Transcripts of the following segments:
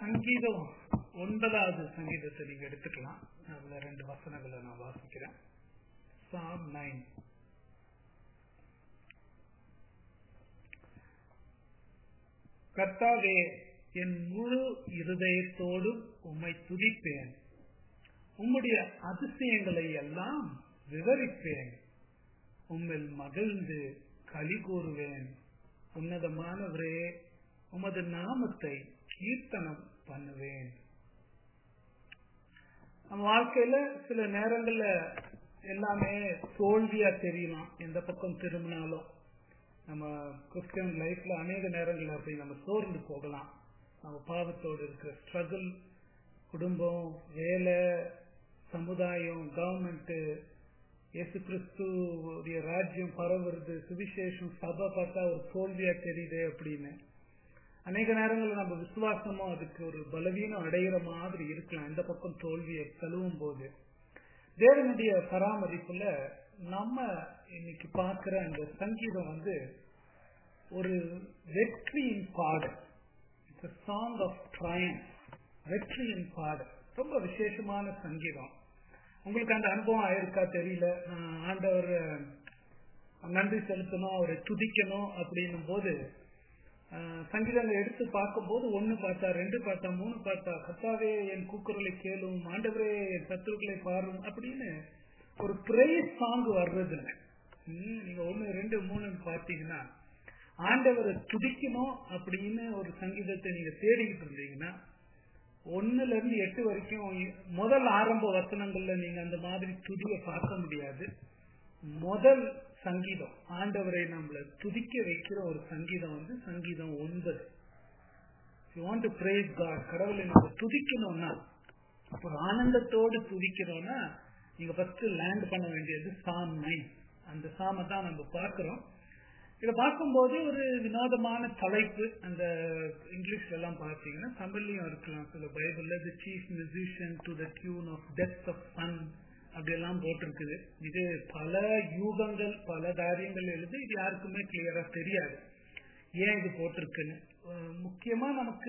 சங்கீதம் ஒன்பதாவது சங்கீதத்தை நீங்க எடுத்துக்கலாம் அதுல ரெண்டு வசனங்களை நான் வாசிக்கிறேன் சாம் நைன் கர்த்தாவே என் முழு இருதயத்தோடு உம்மை துதிப்பேன் உம்முடைய அதிசயங்களை எல்லாம் விவரிப்பேன் உம்மில் மகிழ்ந்து களி கூறுவேன் உன்னதமானவரே உமது நாமத்தை கீர்த்தனம் பண்ணுவேன் நம்ம வாழ்க்கையில சில நேரங்கள்ல எல்லாமே தோல்வியா தெரியலாம் எந்த பக்கம் திரும்பினாலும் நம்ம கிறிஸ்டியன் லைஃப்ல அநேக நேரங்கள்ல அப்படி நம்ம சோர்ந்து போகலாம் நம்ம பாவத்தோடு இருக்கிற ஸ்ட்ரகிள் குடும்பம் வேலை சமுதாயம் கவர்மெண்ட் இயேசு கிறிஸ்துடைய ராஜ்யம் பரவுறது சுவிசேஷம் சபை பார்த்தா ஒரு தோல்வியா தெரியுது அப்படின்னு அநேக நேரங்களில் நம்ம விசுவாசமும் அதுக்கு ஒரு பலவீனம் அடைகிற மாதிரி இருக்கலாம் இந்த பக்கம் தோல்வியை தழுவும் போது தேவனுடைய பராமரிப்புல நம்ம இன்னைக்கு பார்க்கிற இந்த சங்கீதம் வந்து ஒரு வெற்றியின் பாடல் இட்ஸ் சாங் ஆஃப் ட்ரையன் வெற்றியின் பாடல் ரொம்ப விசேஷமான சங்கீதம் உங்களுக்கு அந்த அனுபவம் ஆயிருக்கா தெரியல ஆண்டவர் நன்றி செலுத்தணும் அவரை துதிக்கணும் அப்படின்னும் போது சங்கீதங்களை எடுத்து பார்க்கும்போது ஒன்னு பார்த்தா ரெண்டு பார்த்தா மூணு பார்த்தா கத்தாவே என் கூக்குரலை கேளும் ஆண்டவரே என் சத்துருக்களை பாரும் அப்படின்னு ஒரு பிரைஸ் சாங் வர்றது நீங்க ஒன்னு ரெண்டு மூணு பார்த்தீங்கன்னா ஆண்டவரை துதிக்கணும் அப்படின்னு ஒரு சங்கீதத்தை நீங்க தேடிக்கிட்டு இருந்தீங்கன்னா ஒன்னுல இருந்து எட்டு வரைக்கும் முதல் ஆரம்ப வசனங்கள்ல நீங்க அந்த மாதிரி துதிய பார்க்க முடியாது முதல் சங்கீதம் ஆண்டவரை நம்மள துதிக்க வைக்கிற ஒரு சங்கீதம் வந்து சங்கீதம் ஒன்பது வாண்ட் டு பிரேஸ் காட் கடவுளை நம்ம துதிக்கணும்னா ஒரு ஆனந்தத்தோடு துதிக்கிறோம்னா நீங்க ஃபர்ஸ்ட் லேண்ட் பண்ண வேண்டியது சாம் நைன் அந்த சாமை தான் நம்ம பார்க்கிறோம் இதை பார்க்கும்போது ஒரு வினோதமான தலைப்பு அந்த இங்கிலீஷ்ல எல்லாம் பார்த்தீங்கன்னா தமிழ்லயும் இருக்கலாம் சில பைபிள்ல the chief musician to the tune of death of son அப்படியெல்லாம் போட்டிருக்குது இது பல யூகங்கள் பல காரியங்கள் எழுது இது யாருக்குமே கிளியரா தெரியாது ஏன் இது போட்டிருக்குன்னு முக்கியமா நமக்கு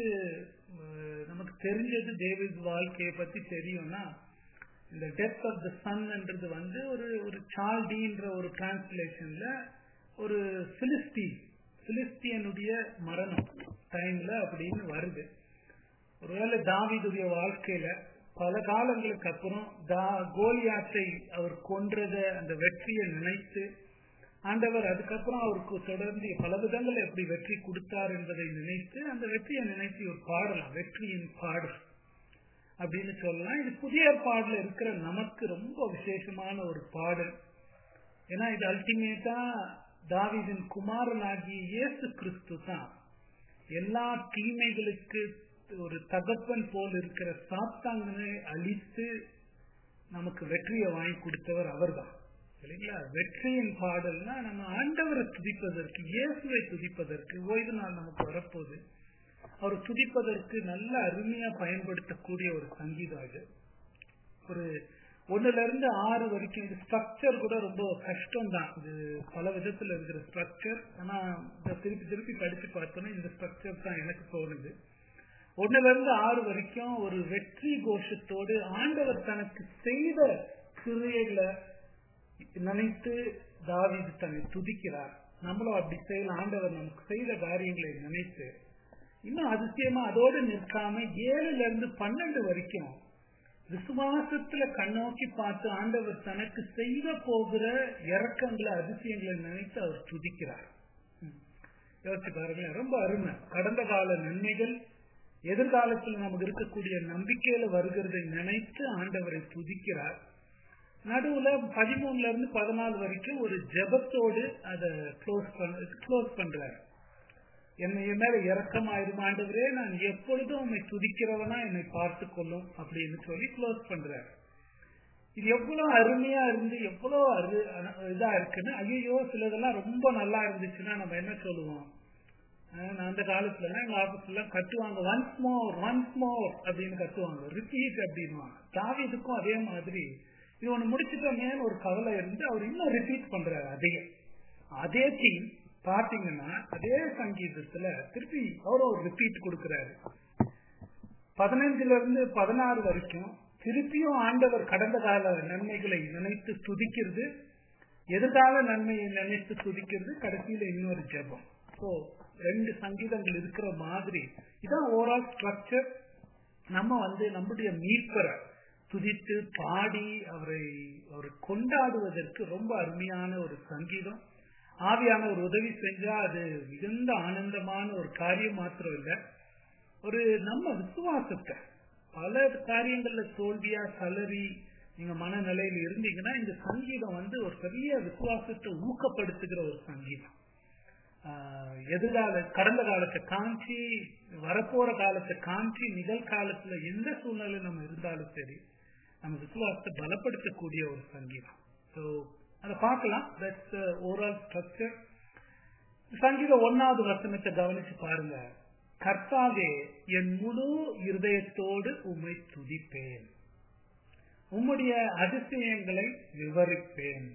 நமக்கு தெரிஞ்சது டேவிட் வாழ்க்கையை பத்தி தெரியும்னா இந்த டெத் ஆஃப் த சன்ன்றது வந்து ஒரு ஒரு சால்டின்ற ஒரு டிரான்ஸ்லேஷன்ல ஒரு பிலிஸ்டி பிலிஸ்டியனுடைய மரணம் டைம்ல அப்படின்னு வருது ஒருவேளை தாவிதுடைய வாழ்க்கையில பல காலங்களுக்கு அப்புறம் கோலியாத்தை அவர் கொன்றத அந்த வெற்றியை நினைத்து ஆண்டவர் அதுக்கப்புறம் அவருக்கு தொடர்ந்து பல விதங்கள் எப்படி வெற்றி கொடுத்தார் என்பதை நினைத்து அந்த வெற்றியை நினைத்து ஒரு பாடலாம் வெற்றியின் பாடல் அப்படின்னு சொல்லலாம் இது புதிய பாடல இருக்கிற நமக்கு ரொம்ப விசேஷமான ஒரு பாடல் ஏன்னா இது அல்டிமேட்டா தாவிதின் குமாரனாகிய இயேசு கிறிஸ்து தான் எல்லா தீமைகளுக்கு ஒரு தகப்பன் போல் இருக்கிற சாத்தாங்கனை அழித்து நமக்கு வெற்றியை வாங்கி கொடுத்தவர் அவர்தான் இல்லைங்களா வெற்றியின் பாடல்னா நம்ம ஆண்டவரை துதிப்பதற்கு இயேசுவை துதிப்பதற்கு ஓய்வு நாள் நமக்கு வரப்போகுது அவர் துதிப்பதற்கு நல்ல அருமையா பயன்படுத்தக்கூடிய ஒரு சங்கீதம் இது ஒரு ஒன்னுல இருந்து ஆறு வரைக்கும் இது ஸ்ட்ரக்சர் கூட ரொம்ப கஷ்டம் தான் இது பல விதத்துல இருக்கிற ஸ்ட்ரக்சர் ஆனா திருப்பி திருப்பி படிச்சு பார்த்தோன்னா இந்த ஸ்ட்ரக்சர் தான் எனக்கு தோணுது ஒன்னுல இருந்து ஆறு வரைக்கும் ஒரு வெற்றி கோஷத்தோடு ஆண்டவர் தனக்கு செய்த கிரியைகளை நினைத்து தாவிது தன்னை துதிக்கிறார் நம்மளும் அப்படி செய்யலாம் ஆண்டவர் நமக்கு செய்த காரியங்களை நினைத்து இன்னும் அதிசயமா அதோடு நிற்காம ஏழுல இருந்து பன்னெண்டு வரைக்கும் விசுவாசத்துல கண்ணோக்கி பார்த்து ஆண்டவர் தனக்கு செய்த போகிற இறக்கங்களை அதிசயங்களை நினைத்து அவர் துதிக்கிறார் யோசிச்சு பாருங்க ரொம்ப அருமை கடந்த கால நன்மைகள் எதிர்காலத்தில் நமக்கு இருக்கக்கூடிய நம்பிக்கையில வருகிறதை நினைத்து ஆண்டவரை துதிக்கிறார் நடுவுல பதிமூணுல இருந்து பதினாலு வரைக்கும் ஒரு ஜபத்தோடு அதை க்ளோஸ் பண்ண க்ளோஸ் பண்றாரு என்னை மேல இறக்கமாயிரும் ஆண்டவரே நான் எப்பொழுதும் உண்மை துதிக்கிறவனா என்னை பார்த்து கொள்ளும் அப்படின்னு சொல்லி க்ளோஸ் பண்றாரு இது எவ்வளவு அருமையா இருந்து எவ்வளவு அரு இதா இருக்குன்னு ஐயோ சிலதெல்லாம் ரொம்ப நல்லா இருந்துச்சுன்னா நம்ம என்ன சொல்லுவோம் நான் அந்த காலத்துல எல்லாம் எங்க ஆபீஸ்ல எல்லாம் கட்டுவாங்க ஒன்ஸ் மோர் ஒன்ஸ் மோர் அப்படின்னு கட்டுவாங்க ரிப்பீட் அப்படின்வாங்க தாவிதுக்கும் அதே மாதிரி இது ஒண்ணு முடிச்சுட்டோமேனு ஒரு கவலை இருந்து அவர் இன்னும் ரிப்பீட் பண்றாரு அதே அதே தீம் பாத்தீங்கன்னா அதே சங்கீதத்துல திருப்பி அவரும் ஒரு ரிப்பீட் கொடுக்கிறாரு பதினஞ்சுல இருந்து பதினாறு வரைக்கும் திருப்பியும் ஆண்டவர் கடந்த கால நன்மைகளை நினைத்து துதிக்கிறது எதிர்கால நன்மையை நினைத்து துதிக்கிறது கடைசியில இன்னொரு ஜெபம் ஸோ ரெண்டு சங்கீதங்கள் இருக்கிற மாதிரி இதான் ஓவரால் ஸ்ட்ரக்சர் நம்ம வந்து நம்முடைய மீட்பரை துதித்து பாடி அவரை அவரை கொண்டாடுவதற்கு ரொம்ப அருமையான ஒரு சங்கீதம் ஆவியான ஒரு உதவி செஞ்சா அது மிகுந்த ஆனந்தமான ஒரு காரியம் மாத்திரம் இல்லை ஒரு நம்ம விசுவாசத்தை பல காரியங்கள்ல தோல்வியா கலறி நீங்க மனநிலையில இருந்தீங்கன்னா இந்த சங்கீதம் வந்து ஒரு பெரிய விசுவாசத்தை ஊக்கப்படுத்துகிற ஒரு சங்கீதம் எதிர்கால கடந்த காலத்தை காஞ்சி வரப்போற காலத்தை காஞ்சி நிகழ்காலத்துல எந்த சூழ்நிலை நம்ம இருந்தாலும் சரி நம்ம விசுவாசத்தை பலப்படுத்தக்கூடிய ஒரு சங்கீதம் ஸோ அதை பார்க்கலாம் தட்ஸ் ஓவரால் ஸ்ட்ரக்சர் சங்கீதம் ஒன்னாவது வசனத்தை கவனிச்சு பாருங்க கர்த்தாவே என் முழு இருதயத்தோடு உம்மை துதிப்பேன் உம்முடைய அதிசயங்களை விவரிப்பேன்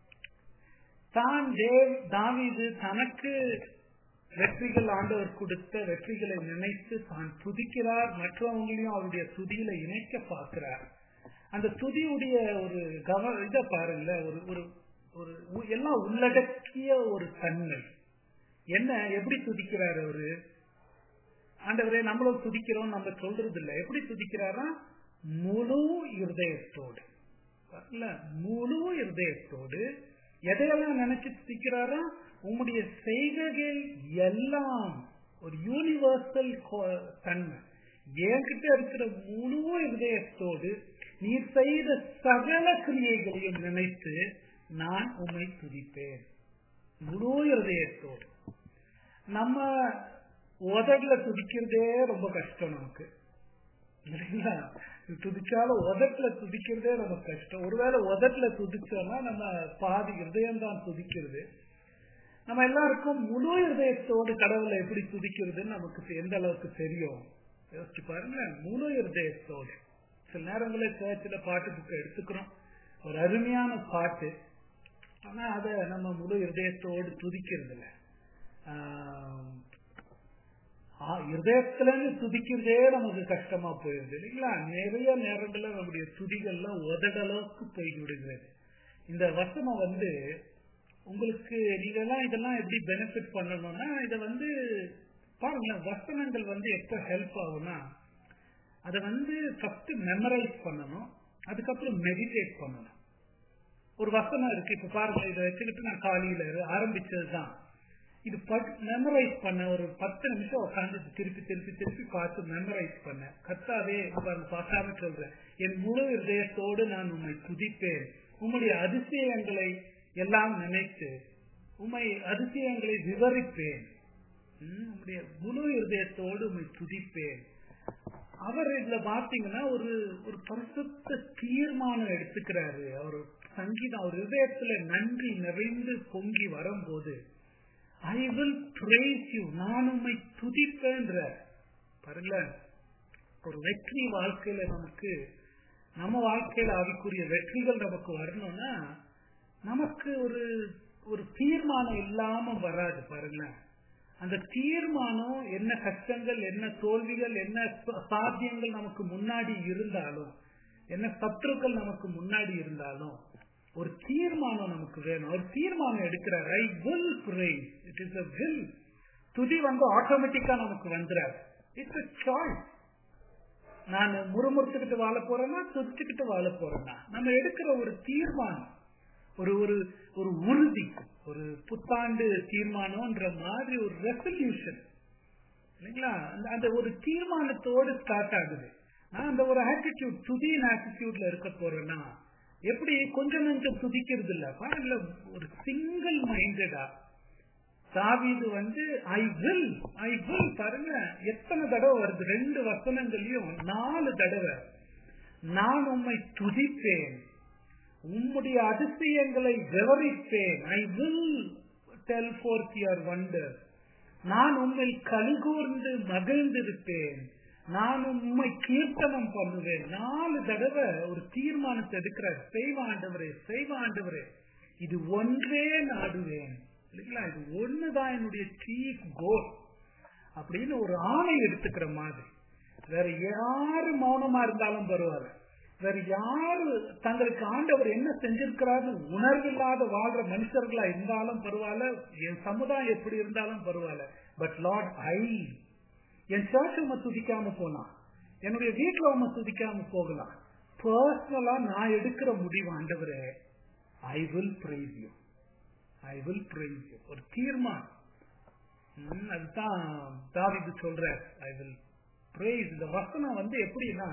தான் தேவ் தாவீது தனக்கு வெற்றிகள் ஆண்டவர் கொடுத்த வெற்றிகளை நினைத்து தான் துதிக்கிறார் மற்றவங்களையும் அவருடைய துதியில இணைக்க பார்க்கிறார் அந்த துதியுடைய ஒரு கவ இத பாருங்க ஒரு ஒரு ஒரு எல்லாம் உள்ளடக்கிய ஒரு தன்மை என்ன எப்படி துதிக்கிறார் அவரு ஆண்டவரே நம்மளும் துதிக்கிறோம் நம்ம சொல்றது இல்ல எப்படி துதிக்கிறாரா முழு இருதயத்தோடு முழு இருதயத்தோடு எதையெல்லாம் நினைச்சு துதிக்கிறாரா உங்களுடைய செய்கைகள் எல்லாம் ஒரு யூனிவர்சல் தன்மை என்கிட்ட இருக்கிற முழு இருதயத்தோடு நீ செய்த சகல கிரியைகளையும் நினைத்து நான் உண்மை துதிப்பேன் முழு இருதயத்தோடு நம்ம உதடுல துதிக்கிறதே ரொம்ப கஷ்டம் நமக்கு இல்லைங்களா துதிச்சாலும் உதட்டுல துதிக்கிறதே நம்ம கஷ்டம் ஒருவேளை உதட்டுல துதிச்சோம்னா நம்ம பாதி இருதயம் தான் துதிக்கிறது நம்ம எல்லாருக்கும் முழு இருதயத்தோடு கடவுளை எப்படி துதிக்கிறதுன்னு நமக்கு எந்த அளவுக்கு தெரியும் யோசிச்சு பாருங்க முழு இருதயத்தோடு சில நேரங்களில் சேர்ச்சில் பாட்டு புக்கை எடுத்துக்கிறோம் ஒரு அருமையான பாட்டு ஆனா அதை நம்ம முழு இருதயத்தோடு துதிக்கிறது இல்லை இருதயத்துல இருந்து துதிக்கிறதே நமக்கு கஷ்டமா போயிருது இல்லைங்களா நிறைய நேரங்கள்ல நம்முடைய துதிகள்ல உதடளவுக்கு போய் விடுகிறது இந்த வசனம் வந்து உங்களுக்கு நீங்க எல்லாம் இதெல்லாம் எப்படி பெனிஃபிட் பண்ணணும்னா இதை வந்து பாருங்களேன் வசனங்கள் வந்து எப்ப ஹெல்ப் ஆகும்னா அதை வந்து ஃபர்ஸ்ட் மெமரைஸ் பண்ணணும் அதுக்கப்புறம் மெடிடேட் பண்ணணும் ஒரு வசனம் இருக்கு இப்ப பாருங்க இதை வச்சுக்கிட்டு நான் காலையில ஆரம்பிச்சதுதான் இது மெமரைஸ் பண்ண ஒரு பத்து நிமிஷம் உட்காந்து திருப்பி திருப்பி திருப்பி பார்த்து மெமரைஸ் பண்ண கத்தாவே பார்க்காம சொல்றேன் என் முழு இதயத்தோடு நான் உண்மை துதிப்பேன் உம்முடைய அதிசயங்களை எல்லாம் நினைத்து உண்மை அதிசயங்களை விவரிப்பேன் உம்முடைய முழு இருதயத்தோடு உண்மை துதிப்பேன் அவர் இதுல பாத்தீங்கன்னா ஒரு ஒரு பரிசுத்த தீர்மானம் எடுத்துக்கிறாரு அவர் சங்கீதம் அவர் இதயத்துல நன்றி நிறைந்து பொங்கி வரும்போது ஐ வில் பிரேஸ் யூ நான் உண்மை துதிப்பேன்ற பாருங்களேன் ஒரு வெற்றி வாழ்க்கையில நமக்கு நம்ம வாழ்க்கையில அதுக்குரிய வெற்றிகள் நமக்கு வரணும்னா நமக்கு ஒரு ஒரு தீர்மானம் இல்லாம வராது பாருங்களேன் அந்த தீர்மானம் என்ன கஷ்டங்கள் என்ன தோல்விகள் என்ன சாத்தியங்கள் நமக்கு முன்னாடி இருந்தாலும் என்ன சத்துருக்கள் நமக்கு முன்னாடி இருந்தாலும் ஒரு தீர்மானம் நமக்கு வேணும் ஒரு தீர்மானம் எடுக்கிறார் I will praise it is a will துதி வந்து ஆட்டோமேட்டிக்கா நமக்கு வந்துறாரு இட்ஸ் அ சாய்ஸ் நான் முறுமுறுத்துக்கிட்டு வாழ போறேன்னா துதிச்சுக்கிட்டு வாழ போறேன்னா நம்ம எடுக்கிற ஒரு தீர்மானம் ஒரு ஒரு ஒரு உறுதி ஒரு புத்தாண்டு தீர்மானம்ன்ற மாதிரி ஒரு ரெசல்யூஷன் இல்லைங்களா அந்த ஒரு தீர்மானத்தோடு ஸ்டார்ட் ஆகுது நான் அந்த ஒரு ஆட்டிடியூட் துதியின் ஆட்டிடியூட்ல இருக்க போறேன்னா எப்படி கொஞ்சம் கொஞ்சம் துதிக்கிறது இல்ல பாருங்கள ஒரு சிங்கிள் மைண்டடா தாவீது வந்து ஐ வில் ஐ வில் பாருங்க எத்தனை தடவை வருது ரெண்டு வசனங்களையும் நாலு தடவை நான் உம்மை துதிப்பேன் உம்முடைய அதிசயங்களை விவரிப்பேன் I will tell forth your wonder நான் உண்மை கலிகூர்ந்து மகிழ்ந்திருப்பேன் நான் உண்மை கீர்த்தனம் பண்ணுவேன் நாலு தடவை ஒரு தீர்மானத்தை எடுக்கிறார் செய்வாண்டவரே செய்வாண்டவரே இது ஒன்றே நாடுவேன் இல்லைங்களா இது ஒண்ணுதான் என்னுடைய சீஃப் கோல் அப்படின்னு ஒரு ஆணை எடுத்துக்கிற மாதிரி வேற யாரு மௌனமா இருந்தாலும் பரவாயில்ல வேற யாரு தங்களுக்கு ஆண்டவர் என்ன செஞ்சிருக்கிறாரு உணர்வில்லாத வாழ்ற மனுஷர்களா இருந்தாலும் பரவாயில்ல என் சமுதாயம் எப்படி இருந்தாலும் பரவாயில்ல பட் லார்ட் ஐ என் சர்ச் உம துதிக்காம போலாம் என்னுடைய வீட்டுல உம துதிக்காம போகலாம் பர்சனலா நான் எடுக்கிற முடிவு ஆண்டவரே I will praise you I will praise you ஒரு தீர்மானம் ம், அதுதான் தாவிது சொல்ற ஐ வில் பிரைஸ் இந்த வசனம் வந்து எப்படின்னா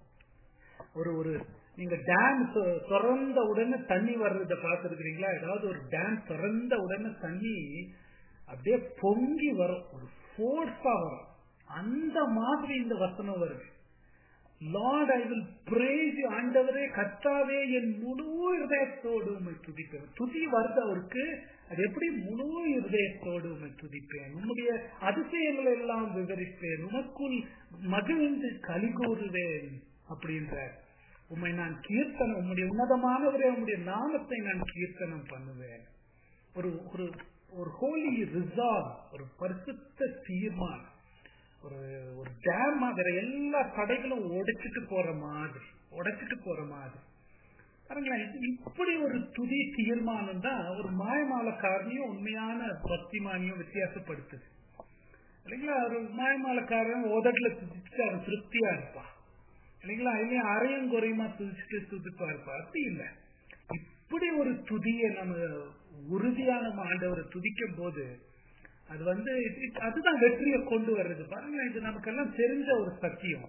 ஒரு ஒரு நீங்க டேம் திறந்த உடனே தண்ணி வர்றத பார்த்துருக்கீங்களா ஏதாவது ஒரு டேம் திறந்த உடனே தண்ணி அப்படியே பொங்கி வரும் ஒரு ஃபோர்ஸா வரும் அந்த மாதிரி இந்த வசனம் வருது லார்ட் ஐ வில் பிரேஸ் ஆண்டவரே கர்த்தாவே என் முழு இருதயத்தோடு உண்மை துதிப்பேன் துதி வருது அவருக்கு அது எப்படி முழு இருதயத்தோடு உண்மை துதிப்பேன் உன்னுடைய அதிசயங்களை எல்லாம் விவரிப்பேன் உனக்குள் மகிழ்ந்து கலிகூறுவேன் அப்படின்ற உண்மை நான் கீர்த்தனம் உம்முடைய உன்னதமானவரே உம்முடைய நாமத்தை நான் கீர்த்தனம் பண்ணுவேன் ஒரு ஒரு ஒரு ஹோலி ரிசால்வ் ஒரு பரிசுத்த தீர்மானம் ஒரு ஒரு டேம் மாதிரி எல்லா தடைகளும் உடைச்சிட்டு போற மாதிரி உடைச்சிட்டு போற மாதிரி பாருங்களேன் இது இப்படி ஒரு துதி தீர்மானம் தான் ஒரு மாயமாலக்காரனையும் உண்மையான பக்திமானியும் வித்தியாசப்படுத்துது இல்லைங்களா ஒரு மாயமாலக்காரன் உதட்டுல துதிச்சுட்டு அவன் திருப்தியா இருப்பான் இல்லைங்களா இல்லையா அரையும் குறையுமா துதிச்சுட்டு துதிப்பா இருப்பா அப்படி இல்லை இப்படி ஒரு துதியை நம்ம உறுதியா நம்ம ஆண்டவரை துதிக்கும் போது அது வந்து இது- அதுதான் வெற்றியை கொண்டு வர்றது பாருங்க இது நமக்கெல்லாம் தெரிஞ்ச ஒரு சத்தியம்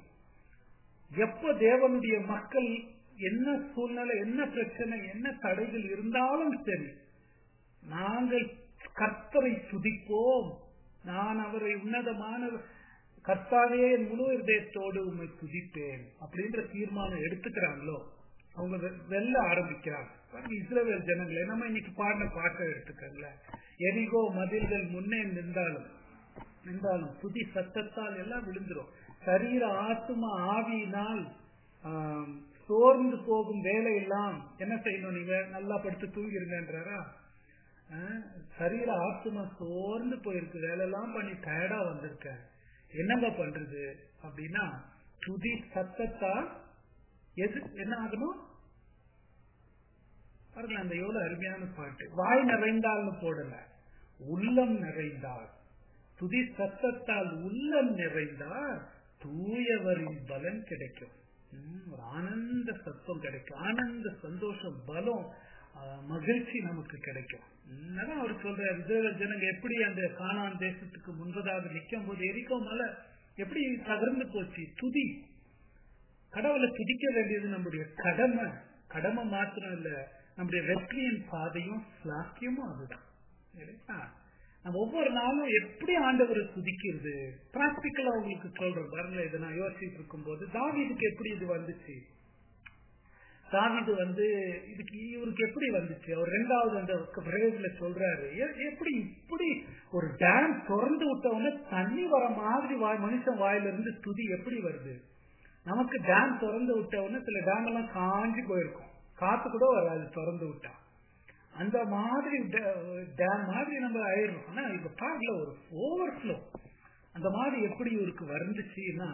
எப்ப தேவனுடைய மக்கள் என்ன சூழ்நிலை என்ன பிரச்சனை என்ன தடைகள் இருந்தாலும் சரி நாங்கள் கர்த்தரை துதிப்போம் நான் அவரை உன்னதமான கர்த்தாவே என் முழு இருதயத்தோடு உண்மை துதிப்பேன் அப்படின்ற தீர்மானம் எடுத்துக்கிறாங்களோ அவங்க வெ- வெல்ல ஆரம்பிக்கிறாங்க பாருங்க, இஸ்ரவேல் ஜனங்களே நம்ம இன்னைக்கு பாடின பாட்டை எடுத்துக்கங்களேன் எரிகோ மதில்கள் முன்னே நின்றாலும் நின்றாலும் துதி சத்தத்தால் எல்லாம் விழுந்துரும் சரீர ஆத்துமா ஆவியினால் ஆம், சோர்ந்து போகும் வேலையெல்லாம் என்ன செய்யணும் நீங்க நல்லா படுத்து தூங்கிருங்கன்றாரா ஆ, சரீர ஆத்துமா சோர்ந்து போயிருக்கு வேலையெல்லாம் பண்ணி டயர்டா வந்திருக்க என்னங்க பண்றது அப்படின்னா துதி சத்தத்தால் எது என்ன ஆகணும் பாருங்க அந்த எவ்வளவு அருமையான பாட்டு வாய் நிறைந்தால்னு போடல உள்ளம் நிறைந்தால் துதி சத்தத்தால் உள்ளம் நிறைந்தால் தூயவரின் பலன் கிடைக்கும் ம், ஒரு ஆனந்த சத்தம் கிடைக்கும் ஆனந்த சந்தோஷம் பலம் ஆஹ், மகிழ்ச்சி நமக்கு கிடைக்கும் ம், அதான் அவர் சொல்ற இஸ்ரவேல் ஜனங்க எப்படி அந்த கானான் தேசத்துக்கு முன்பதாக நிற்கும் போது எரிக்கோ மலை எப்படி தகர்ந்து போச்சு துதி கடவுளை துதிக்க வேண்டியது நம்முடைய கடமை கடமை மாத்திரம் இல்ல நம்முடைய வெற்றியின் பாதையும் சாக்கியமும் அதுதான் இல்லையா? நம்ம ஒவ்வொரு நாளும் எப்படி ஆண்டவரை துதிக்கிறது பிராக்டிக்கலா உங்களுக்கு சொல்றேன் பாருங்களேன் இதை நான் யோசிச்சுட்டு இருக்கும் போது தாவீதுக்கு எப்படி இது வந்துச்சு தாவீது வந்து இதுக்கு இவருக்கு எப்படி வந்துச்சு அவர் ரெண்டாவது அந்த பிரேஸ்ல சொல்றாரு எ- எப்படி இப்படி ஒரு டேம் திறந்து விட்டவொடனே தண்ணி வர மாதிரி வாய் மனுஷன் வாயில இருந்து துதி எப்படி வருது நமக்கு டேம் திறந்து விட்ட உடனே சில டேம் எல்லாம் காஞ்சி போயிருக்கும் காத்து கூட வராது திறந்து விட்டா அந்த மாதிரி டேம் மாதிரி நம்ம ஆயிடும் ஆனா இப்ப பாருல ஒரு ஓவர்ஃப்ளோ அந்த மாதிரி எப்படி இவருக்கு வந்துச்சுன்னா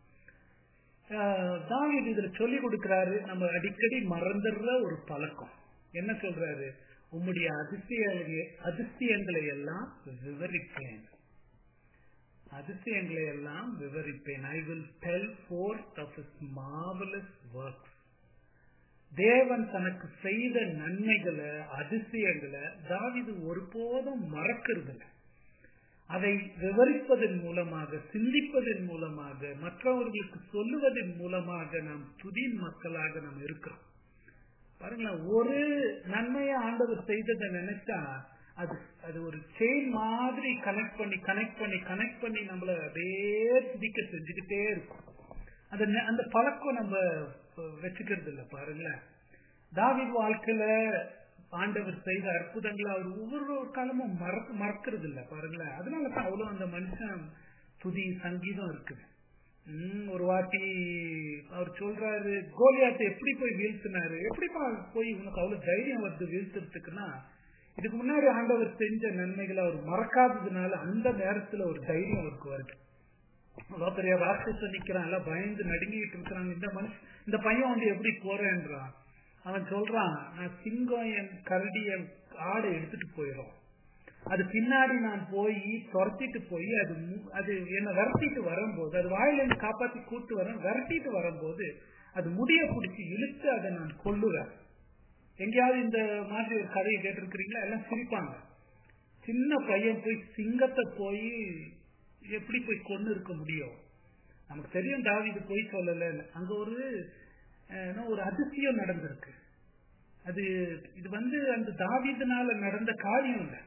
தாவீது இதுல சொல்லி கொடுக்கிறாரு நம்ம அடிக்கடி மறந்துடுற ஒரு பழக்கம் என்ன சொல்றாரு உம்முடைய அதிசய அதிசயங்களை எல்லாம் விவரிப்பேன் அதிசயங்களை எல்லாம் விவரிப்பேன் I will tell forth of his marvellous works தேவன் தனக்கு செய்த நன்மைகளை அதிசயங்களை தாவிது ஒருபோதும் மறக்கிறது இல்லை அதை விவரிப்பதன் மூலமாக சிந்திப்பதன் மூலமாக மற்றவர்களுக்கு சொல்லுவதன் மூலமாக நாம் துதியின் மக்களாக நாம் இருக்கிறோம் பாருங்களேன் ஒரு நன்மையை ஆண்டவர் செய்ததை நினைச்சா அது அது ஒரு செயின் மாதிரி கனெக்ட் பண்ணி கனெக்ட் பண்ணி கனெக்ட் பண்ணி நம்மள அப்படியே துதிக்க செஞ்சுக்கிட்டே இருக்கும் அந்த நெ- அந்த பழக்கம் நம்ம வச்சுக்கிறது இல்ல பாருங்களேன் தாவீது வாழ்க்கையில ஆண்டவர் செய்த அற்புதங்களை அவர் ஒவ்வொரு காலமும் மறக்க மறக்கிறது இல்ல பாருங்களேன் அதனால தான் அவ்வளவு அந்த மனுஷன் துதி சங்கீதம் இருக்குது உம் ஒரு வாட்டி அவர் சொல்றாரு கோலியாத்தை எப்படி போய் வீழ்த்தினாரு எப்படிப்பா போய் உனக்கு அவ்வளவு தைரியம் வருது வீழ்த்துறதுக்குன்னா இதுக்கு முன்னாடி ஆண்டவர் செஞ்ச நன்மைகளை அவர் மறக்காததுனால அந்த நேரத்துல ஒரு தைரியம் அவருக்கு வருது அவ்வளோ பெரிய ராட்சச நிக்கிறான் எல்லாம் பயந்து நடுங்கிட்டு இருக்கிறாங்க இந்த மனுஷன் இந்த பையன் வந்து எப்படி போறேன்றான் அவன் சொல்றான் நான் சிங்கம் என் கரடி என் ஆடை எடுத்துட்டு போயிடும் அது பின்னாடி நான் போய் துரத்திட்டு போய் அது மு- அது என்ன விரட்டிட்டு வரும்போது அது வாயில இருந்து காப்பாத்தி கூட்டு வரேன் விரட்டிட்டு வரும்போது அது முடிய பிடிச்சி இழுத்து அதை நான் கொல்லுவேன் எங்கேயாவது இந்த மாதிரி ஒரு கதையை கேட்டிருக்கிறீங்களா எல்லாம் சிரிப்பாங்க சின்ன பையன் போய் சிங்கத்தை போய் எப்படி போய் கொண்டு இருக்க முடியும் நமக்கு தெரியும் தாவீது போய் சொல்லல அங்க ஒரு அஹ், என்ன, ஒரு அதிசயம் நடந்திருக்கு அது இது வந்து அந்த தாவீதுனால நடந்த காரியம் இல்லை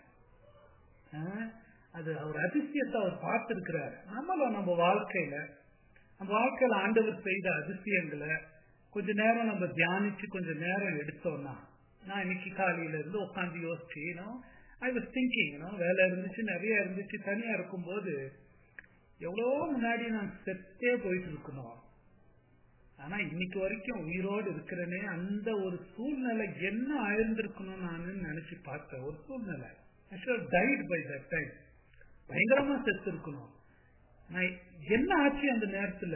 ஆஹ், அது அவர் அதிசயத்தை அவர் பார்த்திருக்கிறார் நம்மளும் நம்ம வாழ்க்கையில நம்ம வாழ்க்கையில ஆண்டவர் செய்த அதிசயங்களை கொஞ்ச நேரம் நம்ம தியானிச்சு கொஞ்ச நேரம் எடுத்தோம்னா நான் இன்னைக்கு காலையில இருந்து உட்காந்து யோசிச்சு ஐ வாஸ் திங்கிங் வேலை இருந்துச்சு நிறைய இருந்துச்சு தனியா இருக்கும்போது எவ்வளவோ முன்னாடி நான் செத்தே போயிட்டு இருக்கணும் ஆனா இன்னைக்கு வரைக்கும் உயிரோடு இருக்கிறேனே அந்த ஒரு சூழ்நிலை என்ன ஆயிருந்திருக்கணும் நான் நினைச்சு பார்த்தேன் ஒரு சூழ்நிலை டைட் பை தட் டைம் பயங்கரமா செத்து இருக்கணும் நான் என்ன ஆச்சு அந்த நேரத்துல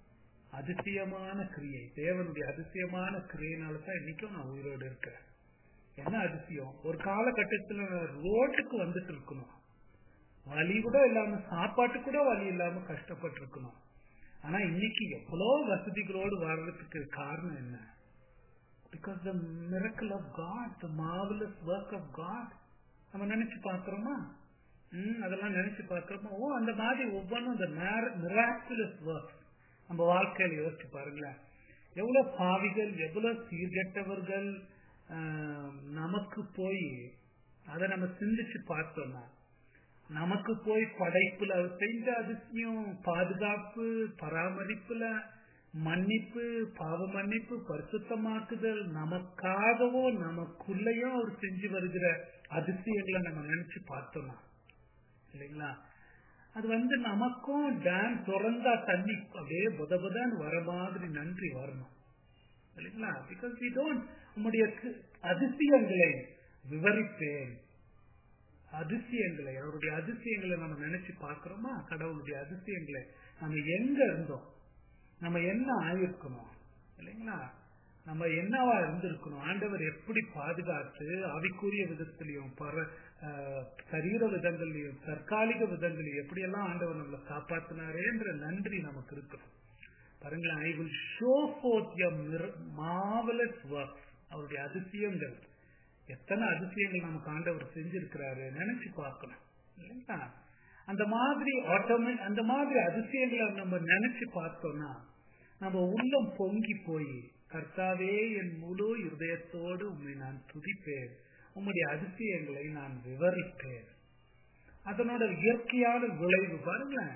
அதிசயமான கிரியை தேவனுடைய அதிசயமான கிரியையினால தான் இன்னைக்கும் நான் உயிரோடு இருக்கிறேன் என்ன அதிசயம் ஒரு காலகட்டத்துல நான் ரோட்டுக்கு வந்துட்டு இருக்கணும் வழி கூட இல்லாம சாப்பாட்டு கூட வழி இல்லாம கஷ்டப்பட்டு இருக்கணும் ஆனா இன்னைக்கு எவ்வளவு வசதிகளோடு வாழ்றதுக்கு காரணம் என்ன because the miracle of God the marvellous work of God நம்ம நினைச்சு பாக்குறோமா ம் அதெல்லாம் நினைச்சு பாக்குறோமா ஓ அந்த மாதிரி ஒவ்வொன்றும் இந்த மிராக்குலஸ் ஒர்க் நம்ம வாழ்க்கையில யோசிச்சு பாருங்களேன் எவ்வளவு பாவிகள் எவ்வளவு சீர்கெட்டவர்கள் ஆஹ், நமக்கு போய் அதை நம்ம சிந்திச்சு பார்த்தோம்னா நமக்கு போய் படைப்புல அவர் செஞ்ச அதிசயம் பாதுகாப்பு பராமரிப்புல மன்னிப்பு பாவ மன்னிப்பு பரிசுத்தமாக்குதல் நமக்காகவோ நமக்குள்ளேயும் அவர் செஞ்சு வருகிற அதிசயங்களை நம்ம நினைச்சு பார்த்தோம்னா இல்லைங்களா அது வந்து நமக்கும் டேம் திறந்தா தண்ணி அப்படியே புத புதன்னு வர மாதிரி நன்றி வரணும் இல்லைங்களா பிகாஸ் வி டோன்ட் உம்முடைய கு- அதிசயங்களை விவரிப்பேன் அதிசயங்களை அவருடைய அதிசயங்களை நம்ம நினைச்சு பார்க்கிறோமா கடவுளுடைய அதிசயங்களை நம்ம எங்க இருந்தோம் நம்ம என்ன ஆயிருக்கணும் இல்லைங்களா நம்ம என்னவா இருந்திருக்கணும் ஆண்டவர் எப்படி பாதுகாத்து ஆவிக்குரிய விதத்திலையும் பர ஆஹ், சரீர விதங்கள்லையும் தற்காலிக விதங்களையும் எப்படியெல்லாம் ஆண்டவர் நம்மளை காப்பாத்தினாரேன்ற நன்றி நமக்கு இருக்கணும் பாருங்களேன் I will show forth marvellous work அவருடைய அதிசயங்கள் எத்தனை அதிசயங்கள் நமக்கு ஆண்டவர் செஞ்சிருக்கிறாரு நினைச்சு பார்க்கணும் இல்லைங்களா அந்த மாதிரி ஆட்டோமே அந்த மாதிரி அதிசயங்களை நம்ம நினைச்சு பார்த்தோம்னா நம்ம உள்ளம் பொங்கி போய் கர்த்தாவே என் முழு இருதயத்தோடு உண்மை நான் துதிப்பேன் உம்முடைய அதிசயங்களை நான் விவரிப்பேன் அதனோட இயற்கையான விளைவு பாருங்களேன்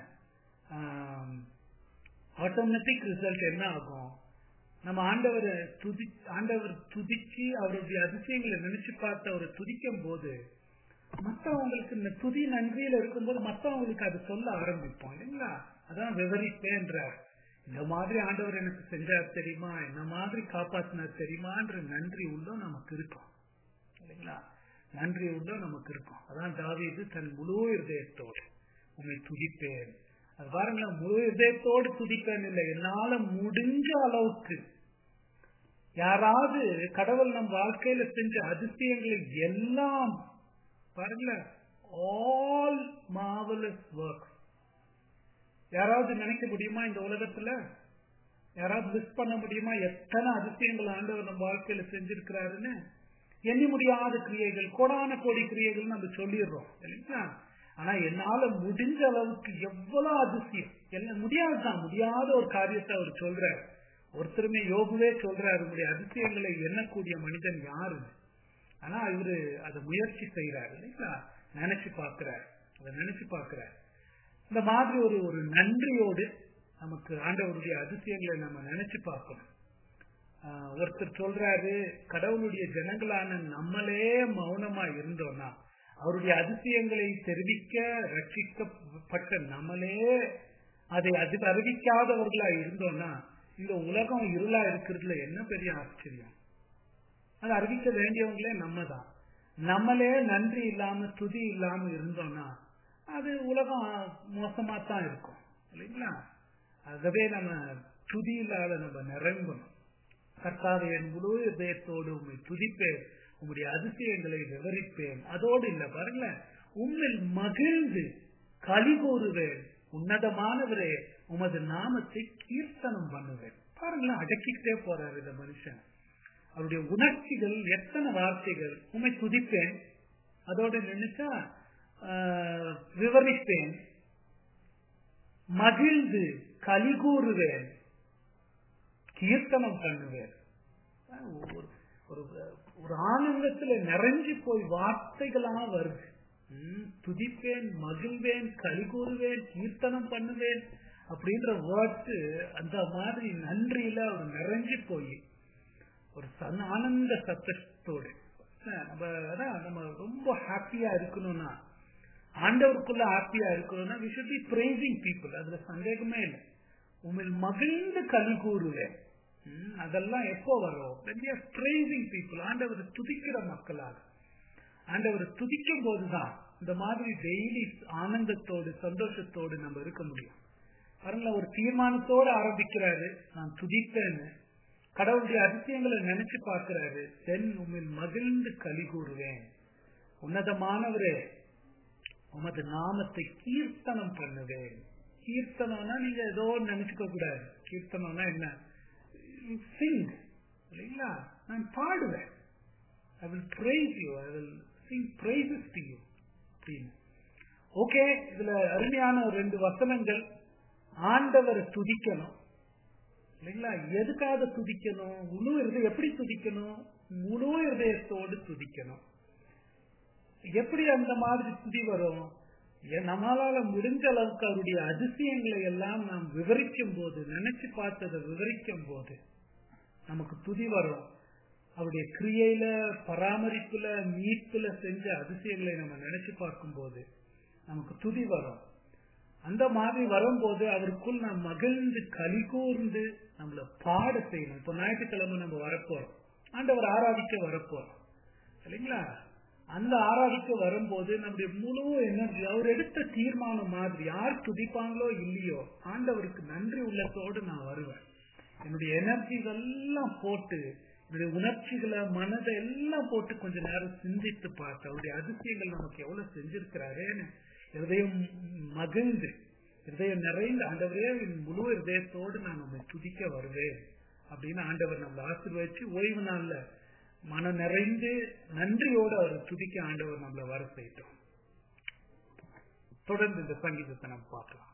ஆட்டோமேட்டிக் ரிசல்ட் என்ன ஆகும் நம்ம ஆண்டவரை துதி ஆண்டவர் துதிச்சு அவருடைய அதிசயங்களை நினைச்சு பார்த்து அவரை துதிக்கும் போது மற்றவங்களுக்கு இந்த துதி நன்றியில இருக்கும்போது மற்றவங்களுக்கு அது சொல்ல ஆரம்பிப்போம் இல்லைங்களா அதான் விவரிப்பேன்றார் இந்த மாதிரி ஆண்டவர் எனக்கு செஞ்சார் தெரியுமா இந்த மாதிரி காப்பாத்தினார் தெரியுமான்ற நன்றி உள்ள நமக்கு இருக்கும் இல்லைங்களா நன்றி உள்ள நமக்கு இருக்கும் அதான் தாவீது தன் முழு இருதயத்தோடு உண்மை துதிப்பேன் அது பாருங்களேன் முழு இதயத்தோடு துதிப்பேன் இல்லை என்னால முடிஞ்ச அளவுக்கு யாராவது கடவுள் நம் வாழ்க்கையில செஞ்ச அதிசயங்களை எல்லாம் பாருங்களேன் ஆல் மாவலஸ் ஒர்க் யாராவது நினைக்க முடியுமா இந்த உலகத்துல யாராவது மிஸ் பண்ண முடியுமா எத்தனை அதிசயங்கள் ஆண்டவர் நம்ம வாழ்க்கையில செஞ்சிருக்கிறாருன்னு எண்ணி முடியாத கிரியைகள் கோடான கோடி கிரியைகள் நம்ம சொல்லிடுறோம் இல்லைங்களா ஆனா என்னால முடிஞ்ச அளவுக்கு எவ்வளவு அதிசயம் என்ன முடியாதுதான் முடியாத ஒரு காரியத்தை அவர் சொல்றாரு ஒருத்தருமே யோகுவே சொல்றாரு உங்களுடைய அதிசயங்களை எண்ணக்கூடிய மனிதன் யாரு ஆனா இவரு அதை முயற்சி செய்யறாரு இல்லைங்களா நினைச்சு பார்க்கிறார் அதை நினைச்சு பார்க்கிறார் இந்த மாதிரி ஒரு ஒரு நன்றியோடு நமக்கு ஆண்டவருடைய அதிசயங்களை நம்ம நினைச்சு பார்க்கணும் ஆஹ் ஒருத்தர் சொல்றாரு கடவுளுடைய ஜனங்களான நம்மளே மௌனமா இருந்தோம்னா அவருடைய அதிசயங்களை தெரிவிக்க ரட்சிக்கப்பட்ட நம்மளே அதை அது அறிவிக்காதவர்களா இருந்தோம்னா இந்த உலகம் இருளா இருக்கிறதுல என்ன பெரிய ஆச்சரியம் அது அறிவிக்க வேண்டியவங்களே நம்ம தான் நம்மளே நன்றி இல்லாம துதி இல்லாம இருந்தோம்னா அது உலகம் மோசமா தான் இருக்கும் இல்லைங்களா ஆகவே நம்ம துதியில்லாத நம்ம நிரம்பணும் கர்த்தாவை என் முழு இதயத்தோடு உண்மை துதிப்பேன் உங்களுடைய அதிசயங்களை விவரிப்பேன் அதோடு இல்ல பாருங்க உண்மையில் மகிழ்ந்து களி கூறுவேன் உன்னதமானவரே உமது நாமத்தை கீர்த்தனம் பண்ணுவேன் பாருங்களேன் அடக்கிக்கிட்டே போறாரு இந்த மனுஷன் அவருடைய உணர்ச்சிகள் எத்தனை வார்த்தைகள் உண்மை துதிப்பேன் அதோட நினைச்சா விவரிப்பேன் மகிழ்ந்து களி கூறுவேன் கீர்த்தனம் பண்ணுவேன் ஒரு ஒரு ஆனந்தத்துல நிறைஞ்சு போய் வார்த்தைகளா வருது துதிப்பேன் மகிழ்வேன் களி கூறுவேன் கீர்த்தனம் பண்ணுவேன் அப்படின்ற வேர்ட்ஸ் அந்த மாதிரி நன்றியில அவர் நிறைஞ்சு போய் ஒரு சன் ஆனந்த சத்தத்தோடு நம்ம அதான் நம்ம ரொம்ப ஹாப்பியா இருக்கணும்னா ஆண்டவருக்குள்ள ஹாப்பியா இருக்கணும்னா we should be praising people அதுல சந்தேகமே இல்லை உண்மையில் மகிழ்ந்து களி கூறுவேன் அதெல்லாம் எப்போ வரும் பிரைசிங் பீப்புள் ஆண்டவர் துதிக்கிற மக்களாக ஆண்டவர் துதிக்கும் போதுதான் இந்த மாதிரி டெய்லி ஆனந்தத்தோடு சந்தோஷத்தோடு நம்ம இருக்க முடியும் பாருங்களேன் ஒரு தீர்மானத்தோடு ஆரம்பிக்கிறாரு நான் துதிப்பேன்னு கடவுளுடைய அதிசயங்களை நினைச்சு பார்க்கிறாரு தென் உண்மையில் மகிழ்ந்து களி கூறுவேன் உன்னதமானவரே உமது நாமத்தை கீர்த்தனம் பண்ணுவேன் கீர்த்தனம்னா நீங்க ஏதோ நினைச்சுக்க கூடாது கீர்த்தனம்னா என்ன சிங் இல்லைங்களா நான் பாடுவேன் I will praise you I will sing praises to you அப்படின்னு ஓகே இதுல அருமையான ஒரு ரெண்டு வசனங்கள் ஆண்டவரை துதிக்கணும் இல்லைங்களா எதுக்காக துதிக்கணும் முழு இருதயம் எப்படி துதிக்கணும் முழு இருதயத்தோடு துதிக்கணும் எப்படி அந்த மாதிரி துதி வரும் நம்மளால முடிஞ்ச அளவுக்கு அவருடைய அதிசயங்களை எல்லாம் நாம் விவரிக்கும் போது நினைச்சு பார்த்ததை விவரிக்கும் போது நமக்கு துதி வரும் அவருடைய கிரியையில பராமரிப்புல மீட்புல செஞ்ச அதிசயங்களை நம்ம நினைச்சு பார்க்கும் போது நமக்கு துதி வரும் அந்த மாதிரி வரும்போது அவருக்குள் நாம் மகிழ்ந்து களி கூர்ந்து நம்மள பாட செய்யணும் இப்ப ஞாயிற்றுக்கிழமை நம்ம வரப்போறோம் ஆண்டவர் ஆராதிக்க வரப்போறோம் இல்லைங்களா அந்த ஆராதிக்க வரும்போது நம்முடைய முழு எனர்ஜி அவர் எடுத்த தீர்மானம் மாதிரி யார் துதிப்பாங்களோ இல்லையோ ஆண்டவருக்கு நன்றி உள்ளத்தோடு நான் வருவேன் என்னுடைய எனர்ஜி எல்லாம் போட்டு என்னுடைய உணர்ச்சிகளை மனதை எல்லாம் போட்டு கொஞ்ச நேரம் சிந்தித்து பார்த்து அவருடைய அதிசயங்கள் நமக்கு எவ்வளவு செஞ்சிருக்கிறாரேன்னு இருதயம் மகிழ்ந்து இருதயம் நிறைந்து ஆண்டவரே முழு இருதயத்தோடு நான் உண்மை துதிக்க வருவேன் அப்படின்னு ஆண்டவர் நம்மளை ஆசீர்வதிச்சு ஓய்வு நாள்ல மனம் நிறைந்து நன்றியோடு அவர் துதிக்க ஆண்டவர் நம்மளை வர செய்யட்டும் தொடர்ந்து இந்த சங்கீதத்தை நம்ம பார்க்கலாம்